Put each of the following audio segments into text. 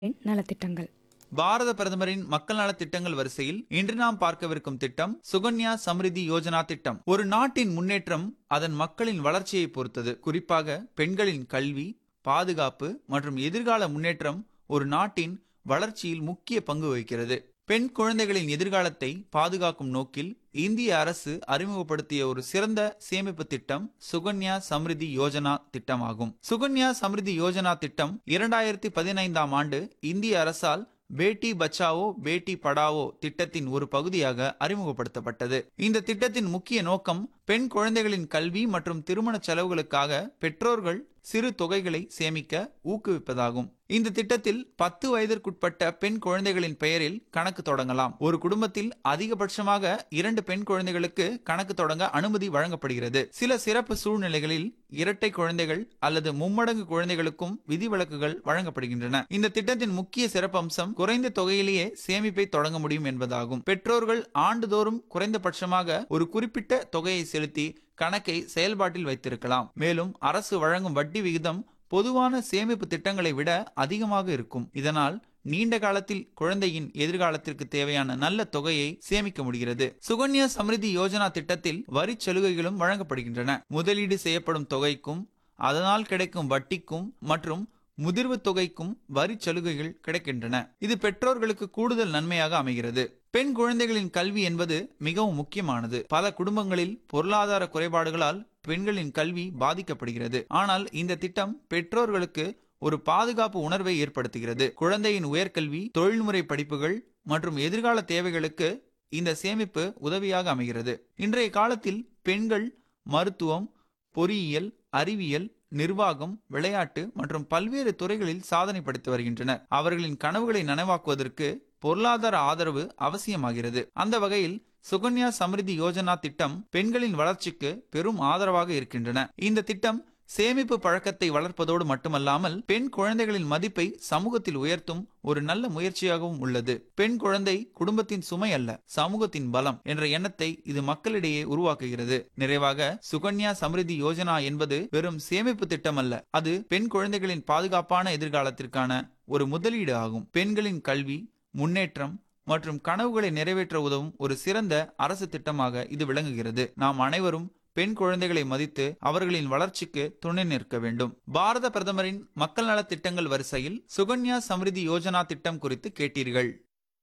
பெண் நலத்திட்டங்கள் பாரத பிரதமரின் மக்கள் நலத் திட்டங்கள் வரிசையில் இன்று நாம் பார்க்கவிருக்கும் திட்டம் சுகன்யா சம்ரிதி யோஜனா திட்டம் ஒரு நாட்டின் முன்னேற்றம் அதன் மக்களின் வளர்ச்சியை பொறுத்தது குறிப்பாக பெண்களின் கல்வி பாதுகாப்பு மற்றும் எதிர்கால முன்னேற்றம் ஒரு நாட்டின் வளர்ச்சியில் முக்கிய பங்கு வகிக்கிறது பெண் குழந்தைகளின் எதிர்காலத்தை பாதுகாக்கும் நோக்கில் இந்திய அரசு அறிமுகப்படுத்திய ஒரு சிறந்த சேமிப்பு திட்டம் சுகன்யா சம்ரிதி யோஜனா திட்டமாகும் சுகன்யா சம்ரிதி யோஜனா திட்டம் இரண்டாயிரத்தி பதினைந்தாம் ஆண்டு இந்திய அரசால் பேட்டி பச்சாவோ பேட்டி படாவோ திட்டத்தின் ஒரு பகுதியாக அறிமுகப்படுத்தப்பட்டது இந்த திட்டத்தின் முக்கிய நோக்கம் பெண் குழந்தைகளின் கல்வி மற்றும் திருமண செலவுகளுக்காக பெற்றோர்கள் சிறு தொகைகளை சேமிக்க ஊக்குவிப்பதாகும் இந்த திட்டத்தில் பத்து வயதிற்குட்பட்ட பெண் குழந்தைகளின் பெயரில் கணக்கு தொடங்கலாம் ஒரு குடும்பத்தில் அதிகபட்சமாக இரண்டு பெண் குழந்தைகளுக்கு கணக்கு தொடங்க அனுமதி வழங்கப்படுகிறது சில சிறப்பு சூழ்நிலைகளில் இரட்டை குழந்தைகள் அல்லது மும்மடங்கு குழந்தைகளுக்கும் விதிவிலக்குகள் வழங்கப்படுகின்றன இந்த திட்டத்தின் முக்கிய சிறப்பம்சம் குறைந்த தொகையிலேயே சேமிப்பை தொடங்க முடியும் என்பதாகும் பெற்றோர்கள் ஆண்டுதோறும் குறைந்தபட்சமாக ஒரு குறிப்பிட்ட தொகையை செலுத்தி கணக்கை செயல்பாட்டில் வைத்திருக்கலாம் மேலும் அரசு வழங்கும் வட்டி விகிதம் பொதுவான சேமிப்பு திட்டங்களை விட அதிகமாக இருக்கும் இதனால் நீண்ட காலத்தில் குழந்தையின் எதிர்காலத்திற்கு தேவையான நல்ல தொகையை சேமிக்க முடிகிறது சுகன்யா சம்ரிதி யோஜனா திட்டத்தில் வரி சலுகைகளும் வழங்கப்படுகின்றன முதலீடு செய்யப்படும் தொகைக்கும் அதனால் கிடைக்கும் வட்டிக்கும் மற்றும் முதிர்வு தொகைக்கும் வரி சலுகைகள் கிடைக்கின்றன இது பெற்றோர்களுக்கு கூடுதல் நன்மையாக அமைகிறது பெண் குழந்தைகளின் கல்வி என்பது மிகவும் முக்கியமானது பல குடும்பங்களில் பொருளாதார குறைபாடுகளால் பெண்களின் கல்வி பாதிக்கப்படுகிறது ஆனால் இந்த திட்டம் பெற்றோர்களுக்கு ஒரு பாதுகாப்பு உணர்வை ஏற்படுத்துகிறது குழந்தையின் உயர்கல்வி தொழில்முறை படிப்புகள் மற்றும் எதிர்கால தேவைகளுக்கு இந்த சேமிப்பு உதவியாக அமைகிறது இன்றைய காலத்தில் பெண்கள் மருத்துவம் பொறியியல் அறிவியல் நிர்வாகம் விளையாட்டு மற்றும் பல்வேறு துறைகளில் சாதனை படைத்து வருகின்றனர் அவர்களின் கனவுகளை நனவாக்குவதற்கு பொருளாதார ஆதரவு அவசியமாகிறது அந்த வகையில் சுகன்யா சம்ரிதி யோஜனா திட்டம் பெண்களின் வளர்ச்சிக்கு பெரும் ஆதரவாக இருக்கின்றன இந்த திட்டம் சேமிப்பு பழக்கத்தை வளர்ப்பதோடு மட்டுமல்லாமல் பெண் குழந்தைகளின் மதிப்பை சமூகத்தில் உயர்த்தும் ஒரு நல்ல முயற்சியாகவும் உள்ளது பெண் குழந்தை குடும்பத்தின் சுமை அல்ல சமூகத்தின் பலம் என்ற எண்ணத்தை இது மக்களிடையே உருவாக்குகிறது நிறைவாக சுகன்யா சம்ரிதி யோஜனா என்பது வெறும் சேமிப்பு திட்டம் அல்ல அது பெண் குழந்தைகளின் பாதுகாப்பான எதிர்காலத்திற்கான ஒரு முதலீடு ஆகும் பெண்களின் கல்வி முன்னேற்றம் மற்றும் கனவுகளை நிறைவேற்ற உதவும் ஒரு சிறந்த அரசு திட்டமாக இது விளங்குகிறது நாம் அனைவரும் பெண் குழந்தைகளை மதித்து அவர்களின் வளர்ச்சிக்கு துணை நிற்க வேண்டும் பாரத பிரதமரின் மக்கள் நலத் திட்டங்கள் வரிசையில் சுகன்யா சம்ரிதி யோஜனா திட்டம் குறித்து கேட்டீர்கள்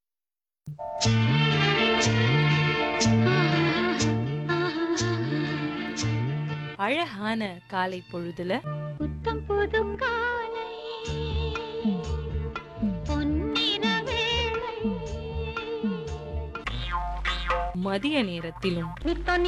அழகான காலை பொழுதுல புத்தம் புது காலை பொன்னிற வேளை மதிய நேரத்திலும் நித்தம்